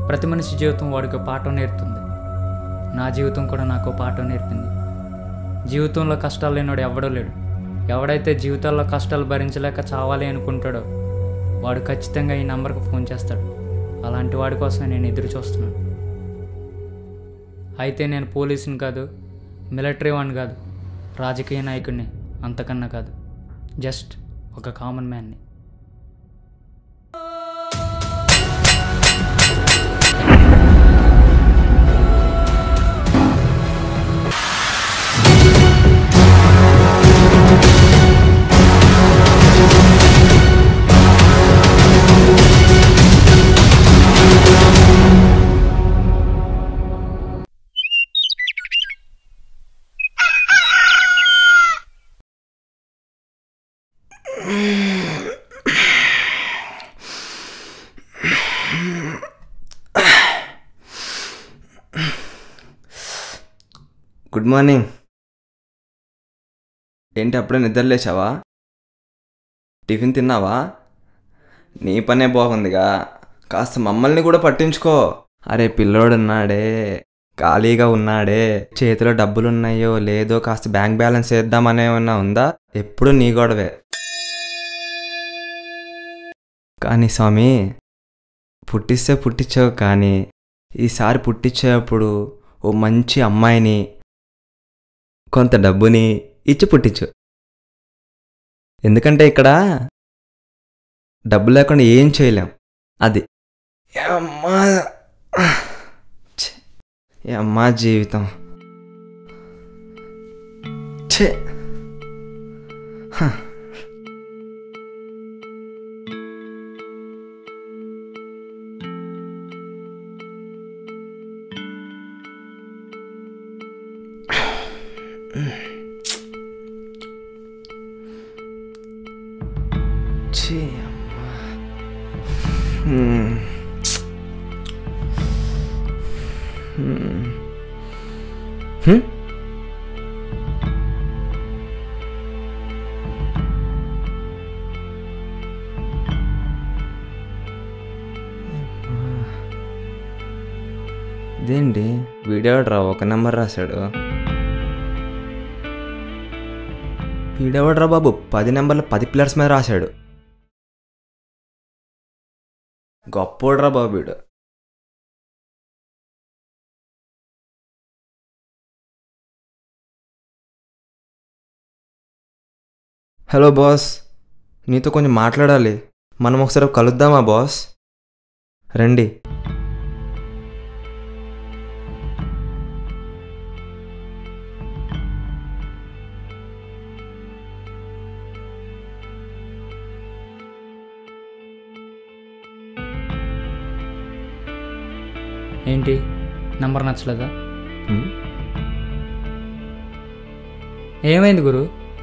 ప్రతి మనిషి జీవితం వాడికి పాఠం నేర్పుతుంది నా జీవితం కూడా నాకు పాఠం నేర్పింది జీవితంలో కష్టాలు లేనివాడు ఎవడో లేడు ఎవడైతే జీవితాల్లో కష్టాలు భరించలేక చావాలి అనుకుంటాడో వాడు ఖచ్చితంగా ఈ నంబర్కి ఫోన్ చేస్తాడు అలాంటి వాడి కోసం నేను ఎదురు చూస్తున్నాను అయితే నేను పోలీసుని కాదు మిలిటరీ వాడిని కాదు రాజకీయ నాయకుడిని అంతకన్నా కాదు జస్ట్ ఒక కామన్ మ్యాన్ని గుడ్ మార్నింగ్ ఏంటి అప్పుడే నిద్ర లేచావా టిఫిన్ తిన్నావా నీ పనే బాగుందిగా కాస్త మమ్మల్ని కూడా పట్టించుకో అరే పిల్లోడున్నాడే ఖాళీగా ఉన్నాడే చేతిలో డబ్బులున్నాయో లేదో కాస్త బ్యాంక్ బ్యాలెన్స్ వేద్దామనే ఏమన్నా ఉందా ఎప్పుడు నీ గొడవే కానీ స్వామి పుట్టిస్తే పుట్టించావు కానీ ఈసారి పుట్టించేటప్పుడు ఓ మంచి అమ్మాయిని కొంత డబ్బుని ఇచ్చి పుట్టించు ఎందుకంటే ఇక్కడ డబ్బు లేకుండా ఏం చేయలేం అది అమ్మా ఛే, ఈ అమ్మా జీవితం ఛే హ. ఛీ, అమ్మా. హ్మ్. హ్మ్. హ్మ్? ఇదేంటి వీడియో రా ఒక నెంబర్ రాశాడు వీడెవడ్రా బాబు పది నెంబర్లు పది పిల్లర్స్ మీద రాశాడు గొప్పోడ్రా బాబు వీడు హలో బాస్ నీతో కొంచెం మాట్లాడాలి మనం ఒకసారి కలుద్దామా బాస్ రండి ఏంటి నంబర్ నచ్చలేదా హ్మ్? ఏమైంది గురు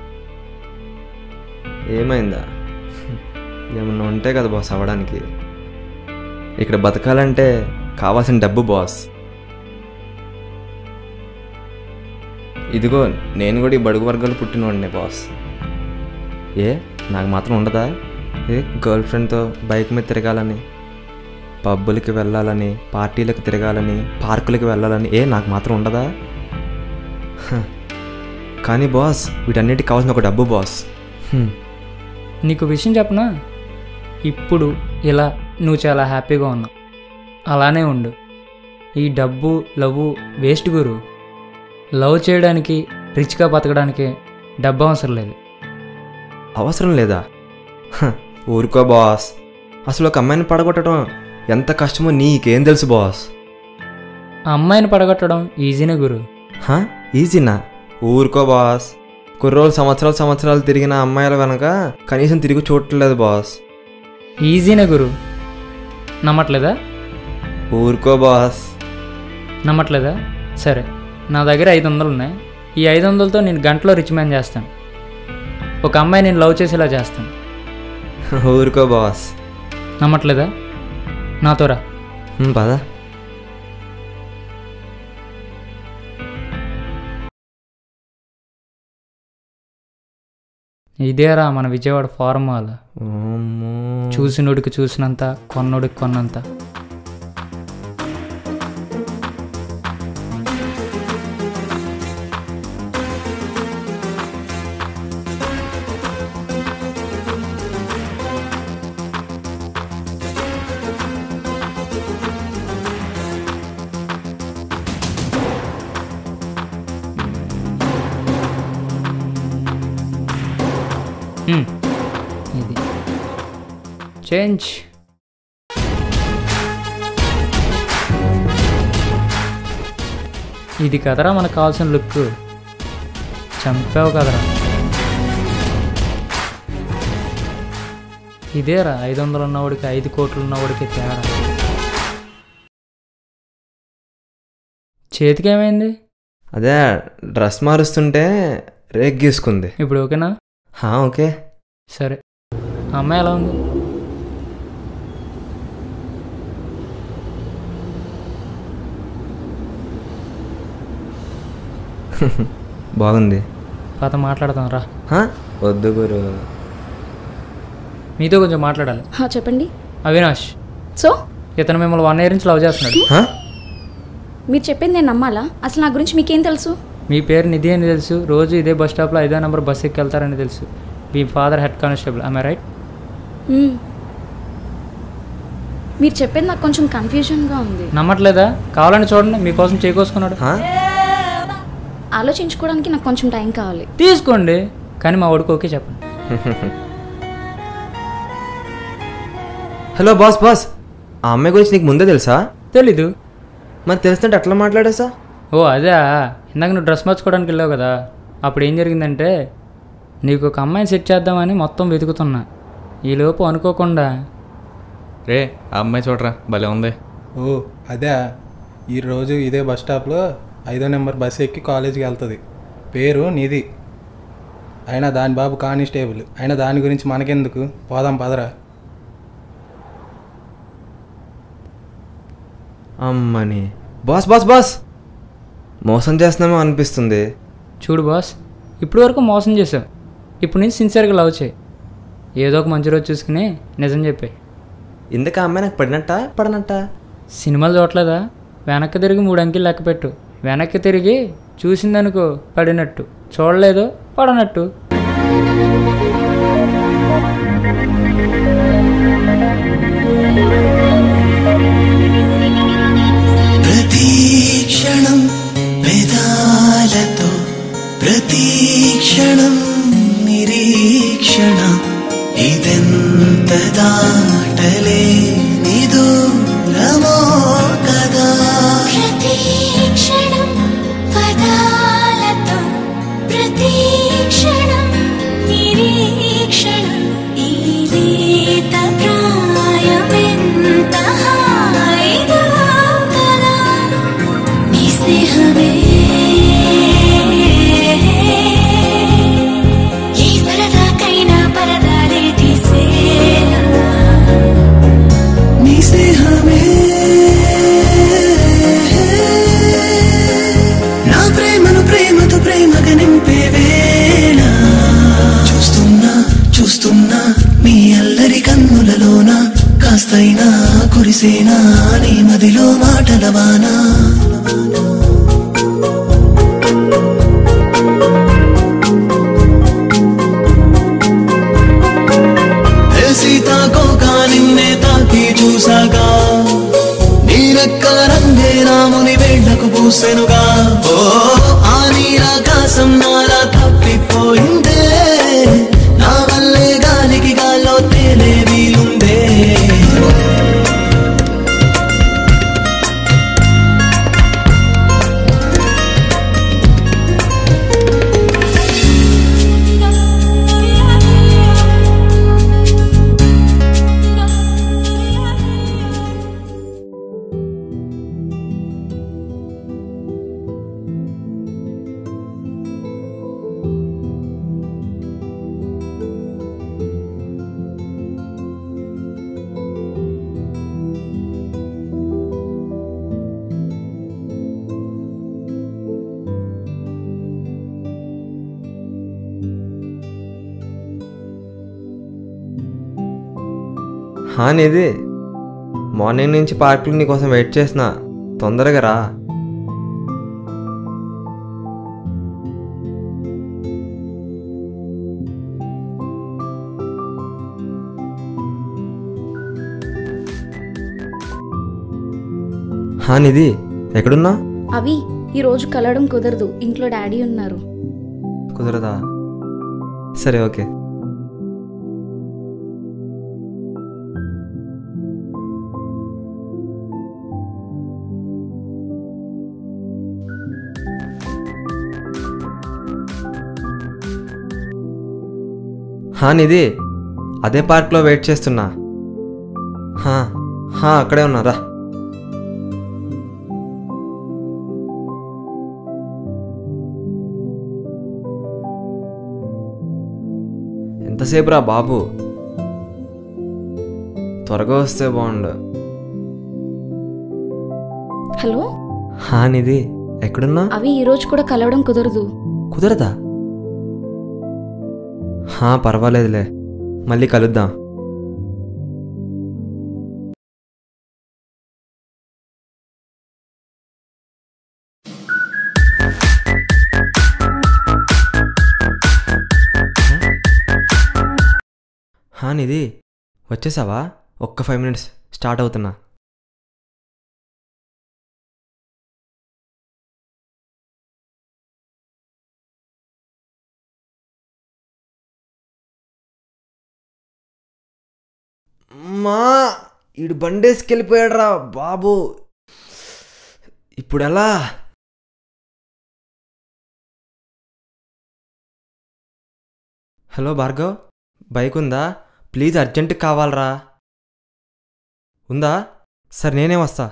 ఏమైందా ఏమన్నా ఉంటే కదా బాస్ అవ్వడానికి ఇక్కడ బతకాలంటే కావాల్సిన డబ్బు బాస్ ఇదిగో నేను కూడా ఈ బడుగు వర్గాలు పుట్టినవాడినే బాస్ ఏ నాకు మాత్రం ఉండదా ఏ గర్ల్ ఫ్రెండ్తో బైక్ మీద తిరగాలని పబ్బులకి వెళ్ళాలని పార్టీలకు తిరగాలని పార్కులకి వెళ్ళాలని ఏ నాకు మాత్రం ఉండదా హ. కానీ బాస్ వీటన్నిటికి కావాల్సిన ఒక డబ్బు బాస్ హ్మ్. నీకు విషయం చెప్పనా ఇప్పుడు ఇలా నువ్వు చాలా హ్యాపీగా ఉన్నావు అలానే ఉండు ఈ డబ్బు లవ్ వేస్ట్ గురు లవ్ చేయడానికి రిచ్గా బతకడానికి డబ్బు అవసరం లేదు అవసరం లేదా హ, ఊరుకో బాస్ అసలు ఒక అమ్మాయిని పడగొట్టడం ఎంత కష్టమో నీకేం తెలుసు బాస్ ఆ అమ్మాయిని పడగొట్టడం ఈజీనే గురు హ? ఈజీనా ఊరుకో బాస్ కొన్ని రోజులు సంవత్సరాలు సంవత్సరాలు తిరిగిన అమ్మాయిల వెనక కనీసం తిరిగి చూడట్లేదు బాస్ ఈజీనే గురు నమ్మట్లేదా ఊరుకో బాస్ నమ్మట్లేదా సరే నా దగ్గర ఐదు వందలు ఉన్నాయి ఈ ఐదు వందలతో నేను గంటలో రిచ్ మ్యాన్ చేస్తాను ఒక అమ్మాయి నేను లవ్ చేసేలా చేస్తాను ఊరుకో బాస్ నమ్మట్లేదా నాతో రా హ్మ్, పద ఇదేరా మన విజయవాడ ఫారం మాల్ ఓమ్మో. చూసినోడికి చూసినంత కొన్నోడికి కొన్నంత చేంజ్ ఇది కదరా మనకు కావాల్సిన లుక్ చంపావు కదరా ఇదేరా ఐదు వందలు ఉన్నవాడికి ఐదు కోట్లు ఉన్నవాడికి తేడా చేతికి ఏమైంది అదే డ్రెస్ మారుస్తుంటే రేక్ గీసుకుంది ఇప్పుడు ఓకేనా హా ఓకే సరే ఆ అమ్మాయి ఎలా ఉంది బాగుంది పాత మాట్లాడదాం రా హా? వద్దు గురు మీతో కొంచెం మాట్లాడాలి హా, చెప్పండి అవినాష్ సో ఇతను మిమ్మల్ని వన్ ఇయర్ నుంచి లవ్ చేస్తున్నాడు హా? మీరు చెప్పింది నేను నమ్మాలా అసలు నా గురించి మీకేం తెలుసు మీ పేరు నిధి అని తెలుసు రోజు ఇదే బస్ స్టాప్లో ఐదో నెంబర్ బస్ ఎక్కి వెళ్తారని తెలుసు మీ ఫాదర్ హెడ్ కానిస్టేబుల్ ఐ రైట్ మ్మ్. మీరు చెప్పేది నాకు కొంచెం కన్ఫ్యూజన్గా ఉంది నమ్మట్లేదా కావాలని చూడండి మీకోసం చేకోసుకున్నాడు హా? ఆలోచించుకోవడానికి నాకు కొంచెం టైం కావాలి తీసుకోండి కానీ మా వాడికి ఓకే చెప్పండి హలో బాస్ బాస్ ఆ అమ్మాయి గురించి నీకు ముందే తెలుసా తెలీదు మరి తెలిసినట్టు ఎట్లా మాట్లాడేసా ఓ అదే ఇందాక నువ్వు డ్రెస్ మార్చుకోవడానికి వెళ్ళావు కదా అప్పుడు ఏం జరిగిందంటే నీకు ఒక అమ్మాయిని సెట్ చేద్దామని మొత్తం వెతుకుతున్నా ఈలోపు అనుకోకుండా రే ఆ అమ్మాయి చూడరా భలే ఉంది ఓ అదే ఈరోజు ఇదే బస్ స్టాప్లో ఐదో నెంబర్ బస్ ఎక్కి కాలేజీకి వెళ్తుంది పేరు నిధి అయినా దాని బాబు కానిస్టేబుల్ అయినా దాని గురించి మనకెందుకు పోదాం పదరా అమ్మని బాస్ బాస్ బాస్ మోసం చేస్తున్నామో అనిపిస్తుంది చూడు బాస్ ఇప్పుడు వరకు మోసం చేసావు ఇప్పుడు నుంచి సిన్సియర్గా లవ్ చేయి ఏదో ఒక మంచి రోజు చూసుకుని నిజం చెప్పే ఇందుకు ఆ అమ్మాయి నాకు పడినట్ట పడనట్ట సినిమాలు చూడలేదా వెనక్కి తిరిగి మూడు అంకెలు లెక్క పెట్టు వెనక్కి తిరిగి చూసిందనుకో పడినట్టు చూడలేదు పడనట్టు ప్రతీక్షణం పెదాలతో ప్రతీక్షణం నిరీక్షణ ఇదెంత దాటలేని దూరమో కదా ప్రతీక్షణం పదాలతో ప్రతీక్షణం నిరీక్షణం ఈ లేత ప్రాయమెంత హాయిగా కదా నీ స్నేహమే ఈ సరదాకైనా పరదాలే తీసేనా నీ స్నేహమే నా ప్రేమను ప్రేమతో ప్రేమగా నింపే వేళ చూస్తున్నా చూస్తున్నా మీ అల్లరి కన్నులలోన కాస్తైనా కురిసేనా నీ మదిలో మాటల వానా ఏ సీతాకోక నిన్నే తాకి చూసాగా నీరెక్కల రంగే రాముని వేళ్లకు పూసెనుగా ఓ ఆ నీరాకాశం నాలా తప్పిపోయిందే నా వల్లే గాలికి గాల్లో తేలే వీలుందే హా నిధి మార్నింగ్ నుంచి పార్కులో నీకోసం వెయిట్ చేసిన తొందరగా రా హా నిధి ఎక్కడున్నా అవి ఈరోజు కలవడం కుదరదు ఇంట్లో డాడీ ఉన్నారు కుదరదా సరే ఓకే హా నిధి అదే పార్క్లో వెయిట్ చేస్తున్నా హా హా అక్కడే ఉన్నారా ఎంతసేపు రా బాబు త్వరగా వస్తే బాగుండు హలో హా నిధి ఎక్కడున్నా అవి ఈ రోజు కూడా కలవడం కుదరదు కుదరదా హా పర్వాలేదులే మళ్ళీ కలుద్దాం హా నిధి వచ్చేసావా ఒక్క ఫైవ్ మినిట్స్ స్టార్ట్ అవుతున్నా మా ఈడు బండేసుకెళ్ళిపోయాడు రా బాబు ఇప్పుడు ఎలా హలో భార్గవ్ బైక్ ఉందా ప్లీజ్ అర్జెంట్ కావాలరా ఉందా సరే నేనే వస్తా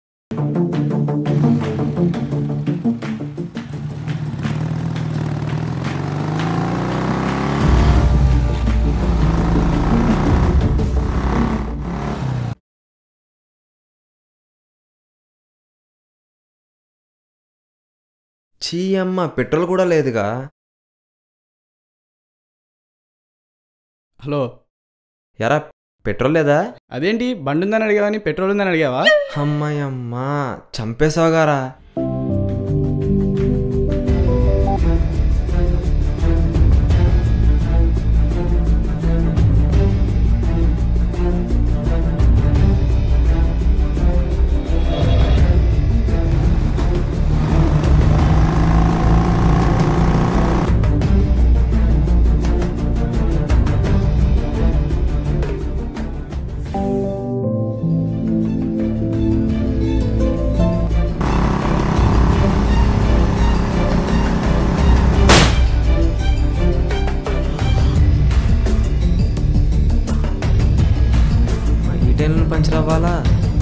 చీ అమ్మ పెట్రోల్ కూడా లేదుగా హలో ఎరా పెట్రోల్ లేదా అదేంటి బండి ఉందని అడిగావని పెట్రోల్ ఉందని అడిగావా అమ్మాయమ్మా చంపేశావుగారా ఈ టైంలో పంచర్ అవ్వాలా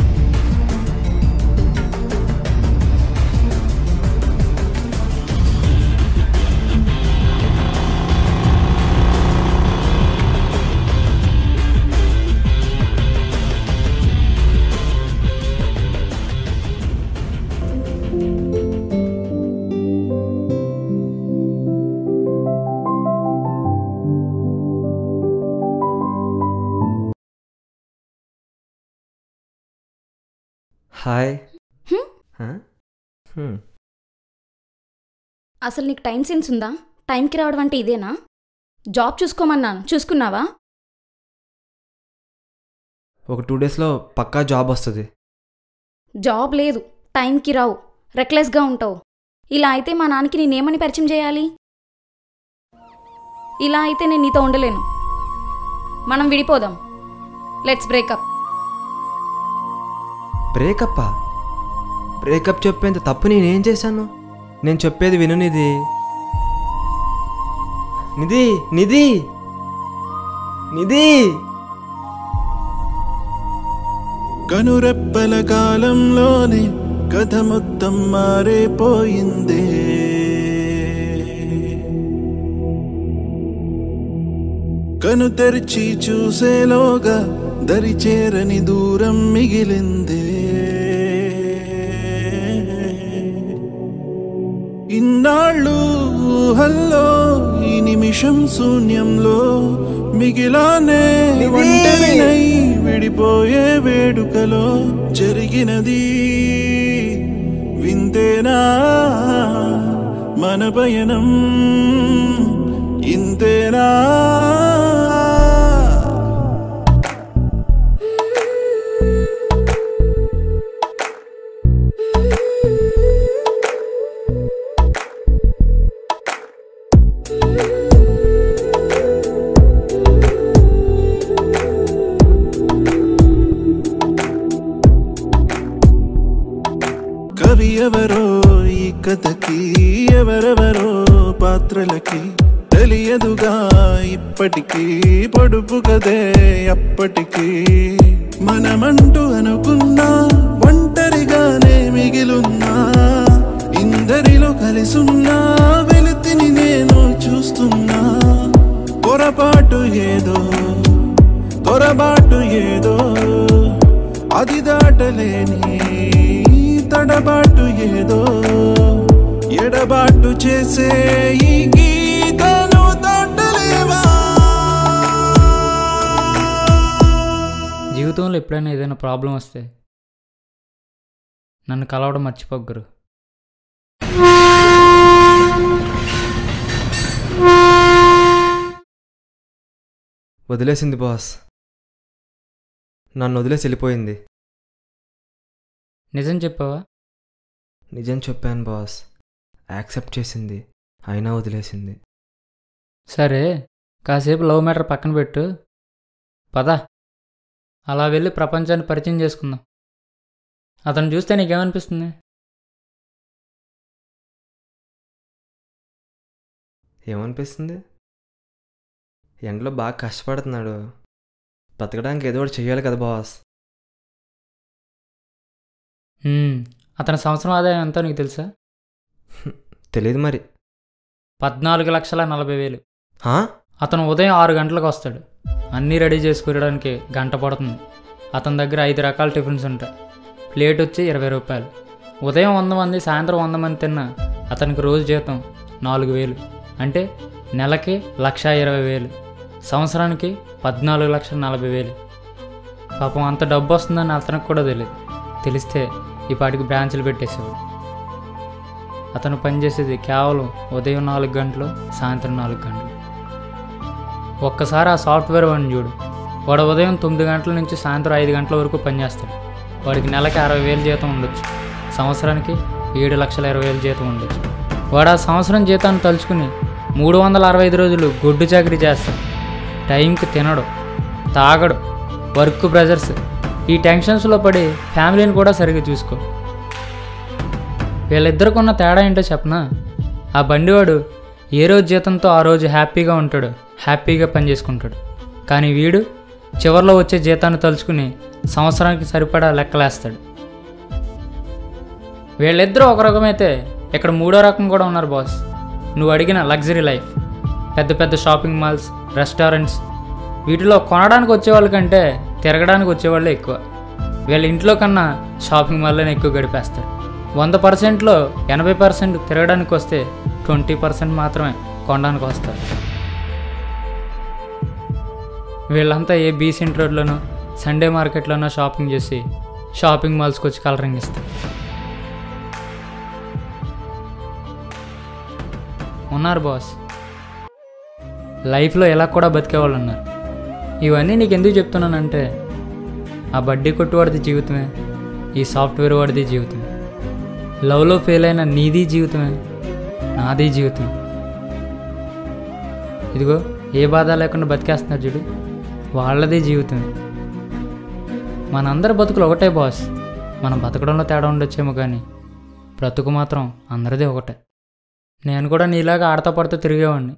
హాయ్ హా? హ్మ్. అసలు నీకు టైం సెన్స్ ఉందా టైంకి రావడం అంటే ఇదేనా జాబ్ చూసుకోమన్నాను చూసుకున్నావా ఒక టూ డేస్లో పక్కా జాబ్ వస్తుంది జాబ్ లేదు టైంకి రావు రెక్లెస్గా ఉంటావు ఇలా అయితే మా నాన్నకి నేనేమని పరిచయం చేయాలి ఇలా అయితే నేను నీతో ఉండలేను మనం విడిపోదాం లెట్స్ బ్రేకప్ బ్రేకప్పా బ్రేకప్ చెప్పేంత తప్పు నేనేం చేశాను నేను చెప్పేది విను నిధి నిధి నిధి నిధి కనురెప్పల కాలంలోనే కథ మొత్తం మారిపోయిందే కను తెరిచి చూసేలోగా దరి చేరని దూరం మిగిలిందే ఇన్నాళ్ళు ఊహల్లో ఈ నిమిషం శూన్యంలో మిగిలానే ఒంటరినై విడిపోయే వేడుకలో జరిగినది వింతేనా మన పయనం ఇంతేనా కవి ఎవరో ఈ కథకి ఎవరెవరో పాత్రలకి తెలియదుగా ఇప్పటికీ పొడుపు కదే అప్పటికీ మనమంటూ అనుకున్నా ఒంటరిగానే మిగిలున్నా ఇందరిలో కలిసున్నా వెలుతిని నేను చూస్తున్నా పొరపాటు ఏదో తొరబాటు ఏదో అది దాటలేని తడబాటు ఏదో ఎడబాటు చేసే ఈ గీతను దాటలేవా జీవితంలో ఎప్పుడైనా ఏదైనా ప్రాబ్లం వస్తే నన్ను కలవడం మర్చిపోగ్గురు వదిలేసింది బాస్ నన్ను వదిలేసి వెళ్ళిపోయింది నిజం చెప్పావా నిజం చెప్పాను బాస్ యాక్సెప్ట్ చేసింది అయినా వదిలేసింది సరే కాసేపు లవ్ మ్యాటర్ పక్కన పెట్టు పద అలా వెళ్ళి ప్రపంచాన్ని పరిచయం చేసుకుందాం అతను చూస్తే నీకేమనిపిస్తుంది ఏమనిపిస్తుంది ఎండలో బాగా కష్టపడుతున్నాడు బతకడానికి ఏదో ఒకటి చెయ్యాలి కదా బాస్ హ్మ్, అతని సంవత్సరం ఆదాయం ఎంతో నీకు తెలుసా తెలియదు మరి పద్నాలుగు లక్షల నలభై వేలు హా? అతను ఉదయం ఆరు గంటలకు వస్తాడు అన్నీ రెడీ చేసుకురావడానికి గంట పడుతుంది అతని దగ్గర ఐదు రకాల టిఫిన్స్ ఉంటాయి ప్లేట్ వచ్చి ఇరవై రూపాయలు ఉదయం వంద మంది సాయంత్రం వంద మంది తిన్నా అతనికి రోజు జీతం నాలుగు వేలు అంటే నెలకి లక్ష ఇరవై వేలు సంవత్సరానికి పద్నాలుగు లక్షల నలభై వేలు పాపం అంత డబ్బు వస్తుందని అతనికి కూడా తెలియదు తెలిస్తే ఈ పాటికి బ్రాంచులు పెట్టేసేవాడు అతను పనిచేసేది కేవలం ఉదయం నాలుగు గంటలు సాయంత్రం నాలుగు గంటలు ఒక్కసారి ఆ సాఫ్ట్వేర్ వాడిని చూడు వాడు ఉదయం తొమ్మిది గంటల నుంచి సాయంత్రం ఐదు గంటల వరకు పనిచేస్తాడు వాడికి నెలకి అరవై వేలు జీతం ఉండొచ్చు సంవత్సరానికి ఏడు లక్షల ఇరవై వేలు జీతం ఉండొచ్చు వాడు ఆ సంవత్సరం జీతాన్ని తలుచుకుని మూడు వందల అరవై ఐదు రోజులు గొడ్డు చాకరీ చేస్తాడు టైంకి తినడు తాగడు వర్క్ ప్రెజర్స్ ఈ టెన్షన్స్లో పడి ఫ్యామిలీని కూడా సరిగ్గా చూసుకో వీళ్ళిద్దరికి ఉన్న తేడా ఏంటో చెప్పనా ఆ బండివాడు ఏ రోజు జీతంతో ఆ రోజు హ్యాపీగా ఉంటాడు హ్యాపీగా పని చేసుకుంటాడు కానీ వీడు చివరిలో వచ్చే జీతాన్ని తలుచుకుని సంవత్సరానికి సరిపడా లెక్కలేస్తాడు వీళ్ళిద్దరూ ఒక రకమైతే ఇక్కడ మూడో రకం కూడా ఉన్నారు బాస్ నువ్వు అడిగిన లగ్జరీ లైఫ్ పెద్ద పెద్ద షాపింగ్ మాల్స్ రెస్టారెంట్స్ వీటిలో కొనడానికి వచ్చేవాళ్ళ కంటే తిరగడానికి వచ్చేవాళ్ళే ఎక్కువ వీళ్ళ ఇంట్లో కన్నా షాపింగ్ మాల్లోనే ఎక్కువ గడిపేస్తారు వంద పర్సెంట్లో ఎనభై పర్సెంట్ తిరగడానికి వస్తే ట్వంటీ పర్సెంట్ మాత్రమే కొనడానికి వస్తారు వీళ్ళంతా ఏ బీసెంట్ రోడ్లోనో సండే మార్కెట్లోనో షాపింగ్ చేసి షాపింగ్ మాల్స్కి వచ్చి కలరింగ్ ఇస్తారు ఉన్నారు బాస్ లైఫ్లో ఎలా కూడా బతికేవాళ్ళు ఉన్నారు ఇవన్నీ నీకు ఎందుకు చెప్తున్నానంటే ఆ బడ్డీ కొట్టువాడిది జీవితమే ఈ సాఫ్ట్వేర్ వాడిది జీవితమే లవ్లో ఫెయిల్ అయిన నీది జీవితమే నాది జీవితమే ఇదిగో ఏ బాధ లేకుండా బతికేస్తున్నారు చూడు వాళ్ళది జీవితమే మనందరి బతుకులు ఒకటే బాస్ మనం బతకడంలో తేడా ఉండొచ్చేమో కానీ బ్రతుకు మాత్రం అందరిది ఒకటే నేను కూడా నీలాగా ఆడతా పడుతూ తిరిగేవాడిని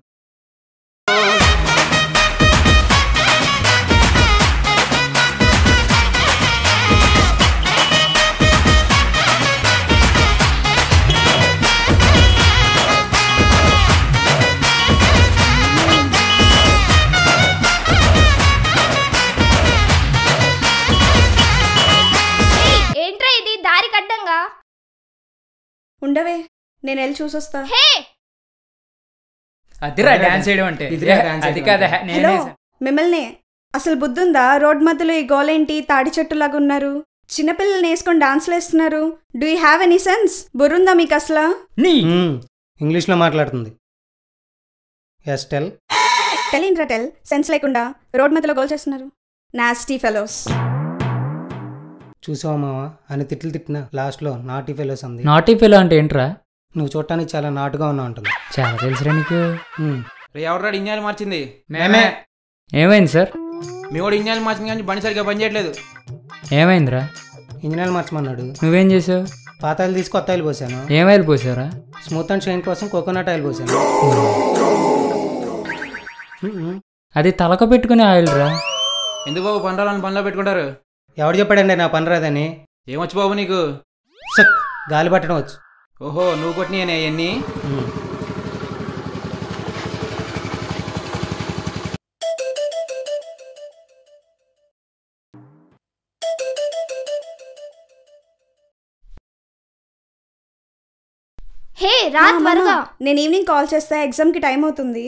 ఏంట్రా ఇది దారి కడ్డంగా ఉండవే నేను వెళ్ళి చూసొస్తా హే అదిరా డాన్స్ చేయడం అంటే ఇదిరా dance అది చేయడం కాదా అంటే. హలో నేనే మిమ్మల్ని అసలు బుద్ధుందా రోడ్ మధ్యలో ఈ గోలేంటి తాడి చెట్టులాగా ఉన్నారు చిన్నపిల్లల్ని వేసుకొని డాన్స్లు వేస్తున్నారు do you have any sense బుర్రుందా మీకు అసలు నీ మ్మ్. ఇంగ్లీష్లో మాట్లాడుతుంది ఎస్ టెల్ టెలింట్రా టెల్ సెన్స్ లేకుండా రోడ్ మధ్యలో గోల్ చేస్తున్నారు నాస్టీ ఫెలోస్ చూసావా మావా అని తిట్లు తిట్టిన లాస్ట్లో నాటి ఫెలోస్ అంది నాటీ ఫెలో అంటే ఏంట్రా నువ్వు చూడటానికి చాలా నాటుగా ఉన్నావు అంటుంది చాలా తెలుసురా నీకు మ్మ్. రే ఎవరు ఇంజనీర్ మార్చింది మేమే ఏమైంది సార్ మీ వాడు ఇంజనీర్ మార్చింది కానీ బండి సరిగ్గా పనిచేయట్లేదు ఏమైందిరా ఇంజనీర్ మార్చమన్నాడు నువ్వేం చేసావు పాత ఆయిల్ తీసి కొత్త ఆయిల్ పోసాను ఏమైలు పోసావురా స్మూత్ అండ్ షైన్ కోసం కోకోనట్ ఆయిల్ పోసాను అది తలక పెట్టుకునే ఆయిల్ రా ఎందుకు బాబు పనురాలని పనిలో పెట్టుకుంటారు ఎవడు చెప్పాడండి నా పని రాదని ఏమొచ్చు బాబు నీకు సక్ గాలి పట్టడం వచ్చు ఓహో నువ్వు కొట్టినాయనే అవన్నీ హే రా మా, త్వరగా మామ, నేను ఈవినింగ్ కాల్ చేస్తా ఎగ్జామ్కి టైం అవుతుంది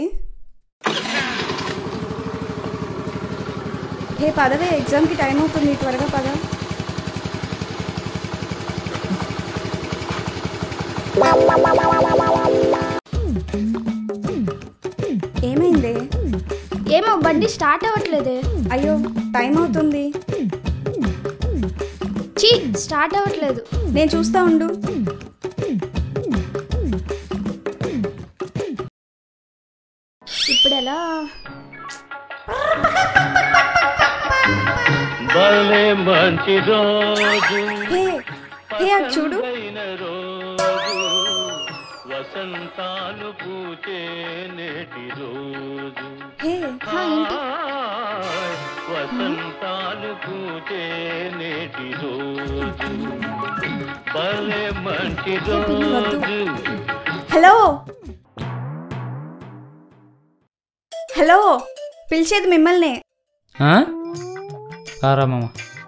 హే పదవే ఎగ్జామ్కి టైం అవుతుంది త్వరగా పద ఏమైంది ఏమో బండి స్టార్ట్ అవ్వట్లేదే అయ్యో టైం అవుతుంది చీ స్టార్ట్ అవ్వట్లేదు నేను చూస్తా ఉండు ఇప్పుడు ఎలా భలే మంచి రోజు హే హే అటు చూడు వసంతాలు పూచే నేటి రోజు హే ఏంటి వసంతాలు పూచే నేటి రోజు భలే మంచి రోజు హలో హలో పిలిచేది మిమ్మల్ని ఆ? రారా మామ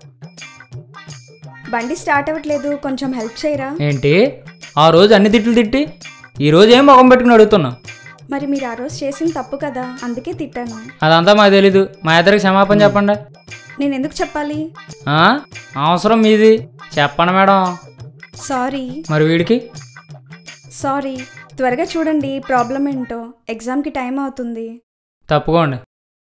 బండి స్టార్ట్ అవ్వట్లేదు కొంచెం హెల్ప్ చేయరా ఏంటి ఆ రోజు అన్ని తిట్లు తిట్టి ఈ రోజు ఏం ముఖం పెట్టుకుని అడుగుతున్నా మరి మీరు ఆ రోజు చేసింది తప్పు కదా అందుకే తిట్టాను అదంతా మాకు తెలీదు మా ఇద్దరికి క్షమాపణ చెప్పండి నేను ఎందుకు చెప్పాలి ఆ? అవసరం మీది చెప్పండి మేడం సారీ మరి వీడికి సారీ త్వరగా చూడండి ప్రాబ్లం ఏంటో ఎగ్జామ్కి టైం అవుతుంది తప్పుకోండి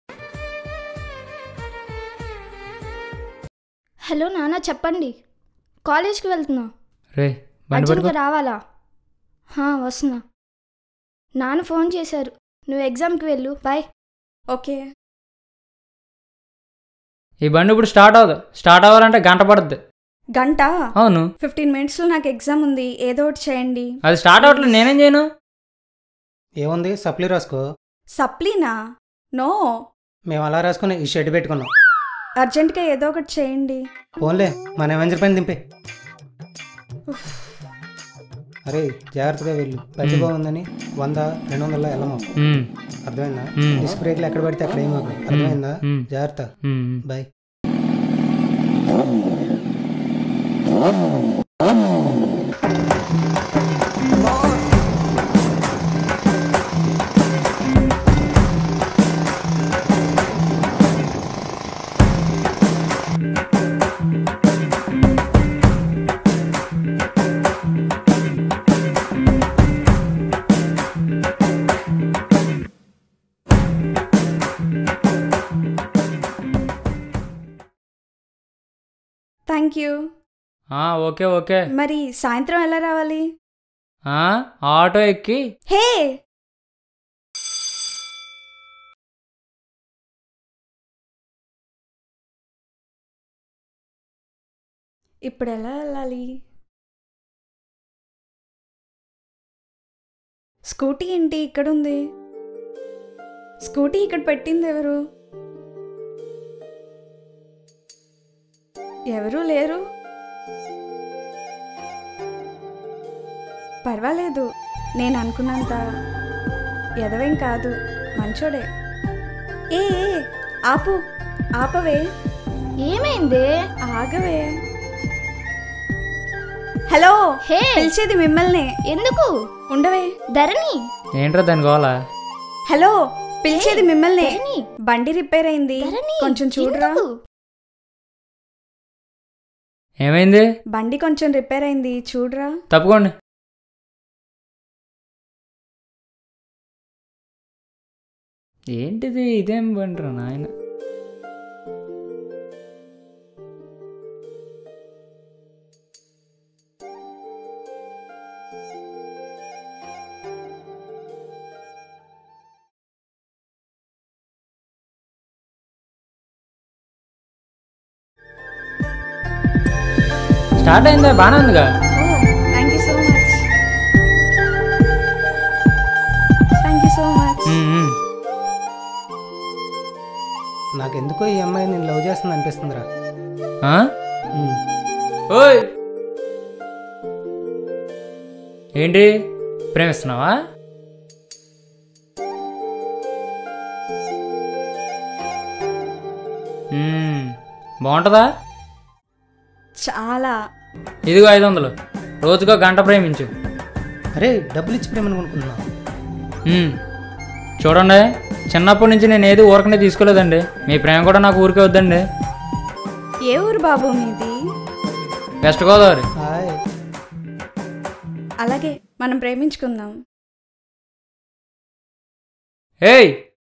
హలో నాన్న చెప్పండి కాలేజ్కి వెళ్తున్నా రే బండి పట్టుకో అర్జెంట్గా రావాలా హా, వస్తున్నా నాన్న ఫోన్ చేశారు నువ్వు ఎగ్జామ్కి వెళ్ళు బాయ్ ఓకే ఈ బండి ఇప్పుడు స్టార్ట్ అవ్వదు స్టార్ట్ అవ్వాలంటే గంట పడుద్ది గంట అవును ఫిఫ్టీన్ మినిట్స్లో నాకు ఎగ్జామ్ ఉంది ఏదో ఒకటి చేయండి అది స్టార్ట్ అవ్వట్లేదు నేనేం చేయను ఏముంది సప్లీ రాసుకో సప్లీనా నో మేము అలా రాసుకుని ఈ షెడ్ పెట్టుకున్నాం అర్జెంట్గా ఏదో ఒకటి చేయండి ఫోన్లే మన ఎవెంజర్ పైన దింపే అరే జాగ్రత్తగా వెళ్ళు బజ్జి మ్మ్. బాగుందని వంద రెండు వందల వెళ్ళము మ్మ్. అర్థమైందా మ్మ్. డిస్క్ బ్రేక్లు ఎక్కడ పడితే అక్కడ ఏమో అర్థమైందా మ్మ్. జాగ్రత్త మ్మ్. బాయ్ థ్యాంక్ యూ ఆ, ఓకే ఓకే మరి సాయంత్రం ఎలా రావాలి ఆ, ఆటో ఎక్కి హే ఇప్పుడు ఎలా వెళ్ళాలి స్కూటీ ఏంటి ఇక్కడ ఉంది స్కూటీ ఇక్కడ పెట్టింది ఎవరు ఎవరూ లేరు పర్వాలేదు నేను అనుకున్నంత ఎదవేం కాదు మంచోడే ఏ ఏ, ఆపు ఆపవే ఏమైంది ఆగవే హలో హే పిలిచేది మిమ్మల్ని ఎందుకు ఉండవే ధరణి ఏంట్రా దాని గోలా హలో పిలిచేది మిమ్మల్ని ధరణి బండి రిపేర్ అయింది ధరణి కొంచెం చూడరా ఎందుకు? ఏమైంది బండి కొంచెం రిపేర్ అయింది చూడరా తప్పుకోండి ఏంటిది ఇదేం బండిరా నాయన స్టార్ట్ అయిందా బాగానే ఉందిగా thank you so much thank you so much um, um. నాకెందుకో ఈ అమ్మాయి నేను లవ్ చేస్తుంది అనిపిస్తుందిరా ఆ? ఉమ్. ఓయ్ ఏంటి ప్రేమిస్తున్నావా మ్మ్, బాగుంటుందా చాలా ఇదిగో ఐదు వందలు రోజుకో గంట ప్రేమించు అరే డబ్బులు ఇచ్చి ప్రేమను కొనుక్కున్నా మ్మ్. చూడండి చిన్నప్పటి నుంచి నేను ఏది ఊరకనే తీసుకోలేదండి మీ ప్రేమ కూడా నాకు ఊరికే వద్దండి ఏ ఊరు బాబు మీది వెస్ట్ గోదావరి హాయ్ అలాగే మనం ప్రేమించుకుందాం ఏయ్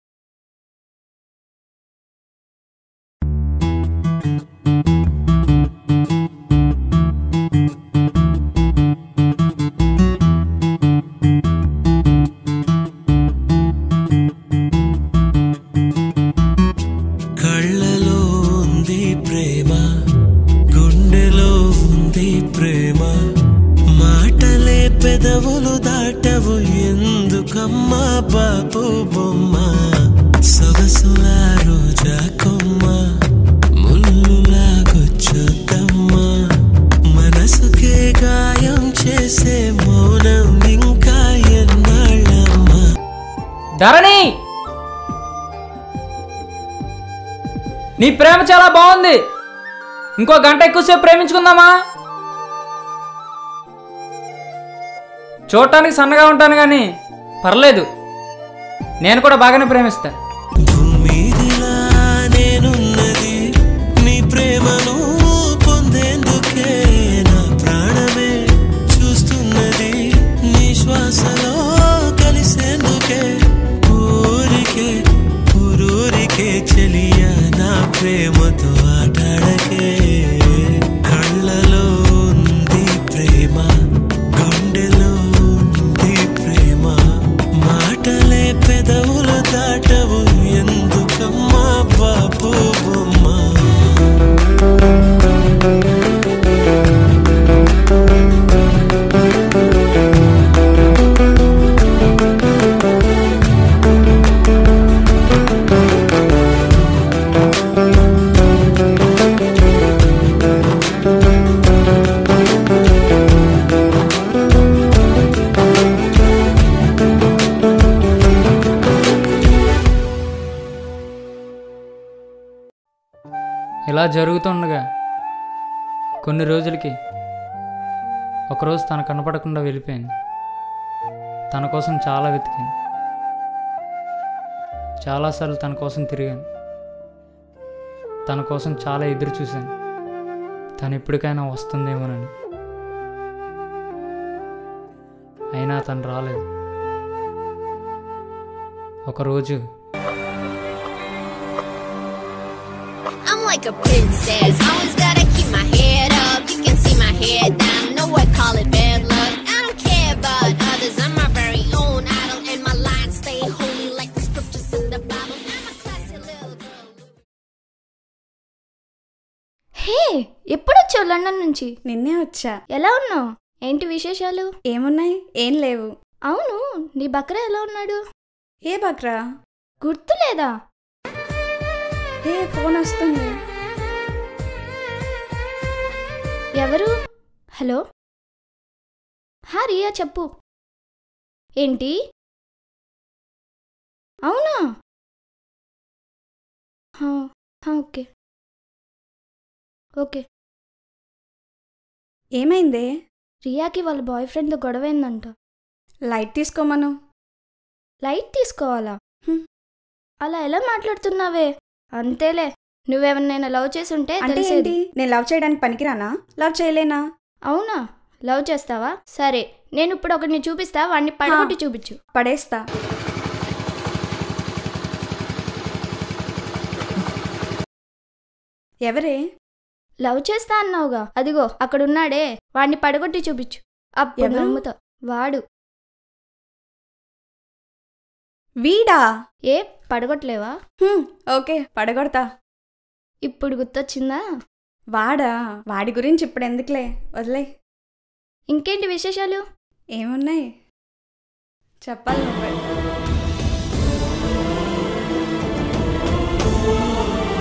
కళ్ళలో ఉంది ప్రేమ గుండెలో ఉంది ప్రేమ మాటలే పెదవులు దాటవు ఎందుకమ్మా బాబు బొమ్మ సొగసుల రోజా కొమ్మ ముల్లులాగొచ్చొద్దమ్మా మనసుకే గాయం చేసే మౌనం ఇంకా ఎన్నాళ్ళమ్మా ధరణి నీ ప్రేమ చాలా బాగుంది ఇంకో గంట ఎక్కువసేపు ప్రేమించుకుందామా చూడటానికి సన్నగా ఉంటాను కానీ పర్లేదు నేను కూడా బాగానే ప్రేమిస్తా భూమిదిలా నేనున్నది నీ ప్రేమను పొందేందుకే నా ప్రాణమే చూస్తున్నది నీ శ్వాసలో కలిసేందుకే ఊరికే ఊరూరికే చెలియ నా ప్రేమతో ఆటాడకే కళ్ళలో ఉంది ప్రేమ గుండెలో ఉంది ప్రేమ మాటలే పెదవులు దాటవు ఎందుకమ్మా బాబు బొమ్మ ఇలా జరుగుతుండగా కొన్ని రోజులకి ఒకరోజు తను కనపడకుండా వెళ్ళిపోయింది తన కోసం చాలా వెతికాను చాలాసార్లు తన కోసం తిరిగాను తన కోసం చాలా ఎదురు చూశాను తను ఎప్పటికైనా వస్తుందేమోనని అయినా తను రాలేదు ఒకరోజు I'm like a princess, always gotta keep my head up. You can see my head down, know I call it bad luck. I don't care about others, I'm my very own idol, and my lines stay holy like the scriptures in the Bible. I'm a classy little girl. Hey ఎప్పుడొచ్చావు London నుంచి నిన్నే వచ్చా ఎలా ఉన్నావు ఏంటి విశేషాలు ఏమున్నాయి ఏం లేవు అవును నీ బక్రా ఎలా ఉన్నాడు ఏ బక్రా గుర్తులేదా ఏ ఫోన్ వస్తుంది ఎవరు హలో హా రియా చెప్పు ఏంటి అవునా హా, హా, ఓకే ఓకే ఏమైందే రియాకి వాళ్ళ బాయ్ ఫ్రెండ్తో గొడవైందంట లైట్ తీసుకోమను లైట్ తీసుకోవాలా హ్మ్. అలా ఎలా మాట్లాడుతున్నావే అంతేలే నువ్వెవరినైనా లవ్ చేసుంటే అంటే తెలిసేది ఏంటి నేను లవ్ చేయడానికి పనికిరానా లవ్ చేయలేనా అవునా లవ్ చేస్తావా సరే నేను ఇప్పుడు ఒకరిని చూపిస్తా వాడిని పడగొట్టి చూపించు పడేస్తా ఎవరే లవ్ చేస్తా అన్నావుగా అదిగో అక్కడున్నాడే వాడిని పడగొట్టి చూపించు అప్పుడు ఎవరు? నమ్ముతా వాడు వీడా ఏ పడగొట్టలేవా హ్మ్, ఓకే పడగొడతా ఇప్పుడు గుర్తొచ్చిందా వాడా వాడి గురించి ఇప్పుడు ఎందుకులే వదిలే ఇంకేంటి విశేషాలు ఏమున్నాయి చెప్పాలి నువ్వే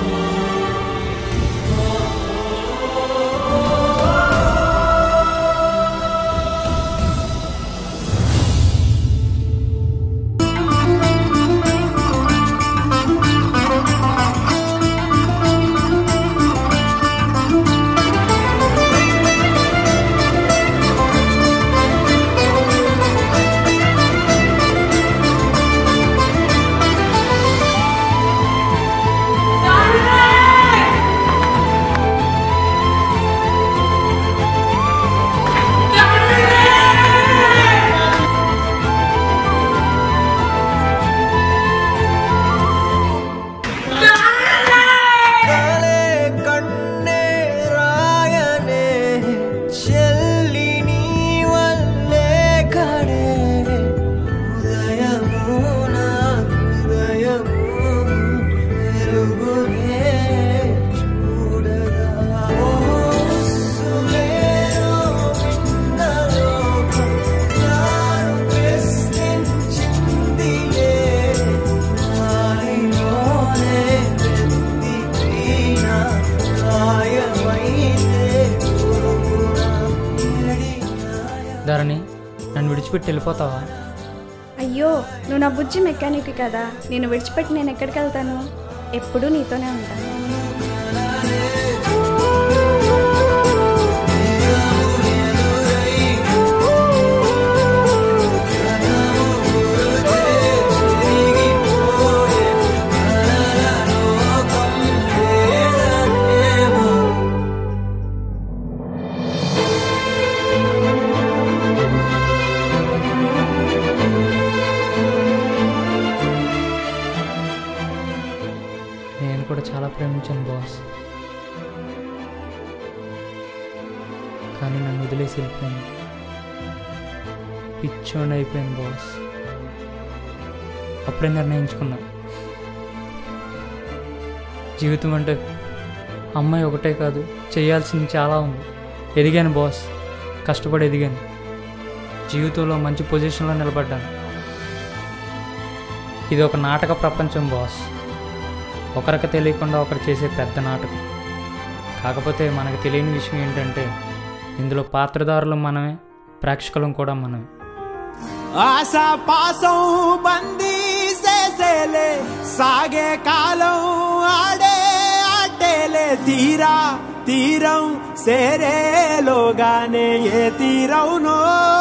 విడిచిపెట్టి వెళ్ళిపోతావా అయ్యో నువ్వు నా బుజ్జి మెకానిక్ కదా నేను విడిచిపెట్టి నేను ఎక్కడికి వెళ్తాను ఎప్పుడూ నీతోనే ఉంటాను నేను కూడా చాలా ప్రేమించాను బాస్ కానీ నన్ను వదిలేసి వెళ్ళిపోయింది పిచ్చోండి అయిపోయాను బాస్ అప్పుడే నిర్ణయించుకున్నా జీవితం అంటే అమ్మాయి ఒకటే కాదు చేయాల్సింది చాలా ఉంది ఎదిగాను బాస్ కష్టపడి ఎదిగాను జీవితంలో మంచి పొజిషన్లో నిలబడ్డాను ఇది ఒక నాటక ప్రపంచం బాస్ ఒకరికి తెలియకుండా ఒకరు చేసే పెద్ద నాటకం కాకపోతే మనకు తెలియని విషయం ఏంటంటే ఇందులో పాత్రదారులు మనమే ప్రేక్షకులం కూడా మనమే ఆశా పాసం బందీ చేసేలే సాగే కాలం ఆడే ఆటేలే తీరా తీరం సేరేలోగానే ఏ తీరవునో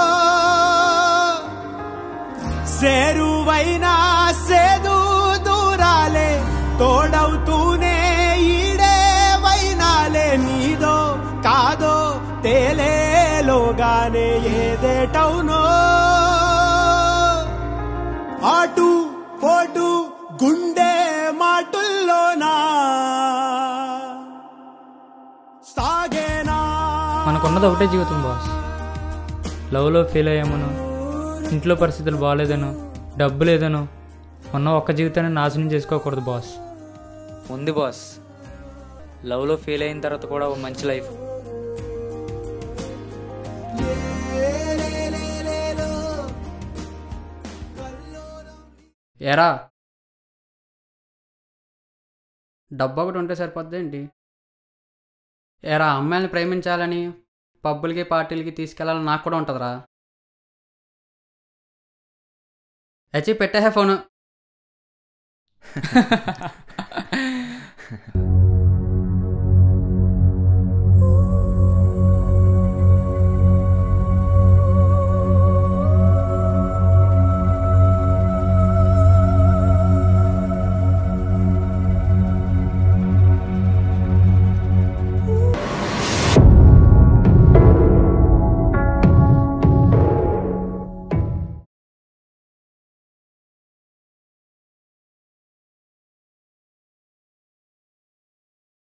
సేరువైనా సేదు దూరాలే తోడవుతూనే ఈడే వైనాలే నీదో కాదో తేలేలోగానే ఏదేటవునో అటు పోటు గుండె మాటుల్లోనా సాగేనా మనకున్నది ఒకటే జీవితం బాస్ లవ్లో ఫెయిల్ అయ్యామను ఇంట్లో పరిస్థితులు బాగాలేదనో డబ్బు లేదనో ఉన్న ఒక్క జీవితాన్ని నాశనం చేసుకోకూడదు బాస్ ఉంది బాస్ లవ్లో ఫెయిల్ అయిన తర్వాత కూడా ఒక మంచి లైఫ్ ఎరా డబ్బు ఒకటి ఉంటే సరిపోద్ది ఏంటి ఎరా అమ్మాయిని ప్రేమించాలని పబ్బులకి పార్టీలకి తీసుకెళ్ళాలని నాకు కూడా ఉంటుందిరా హెచ్చి పెట్టే ఫోను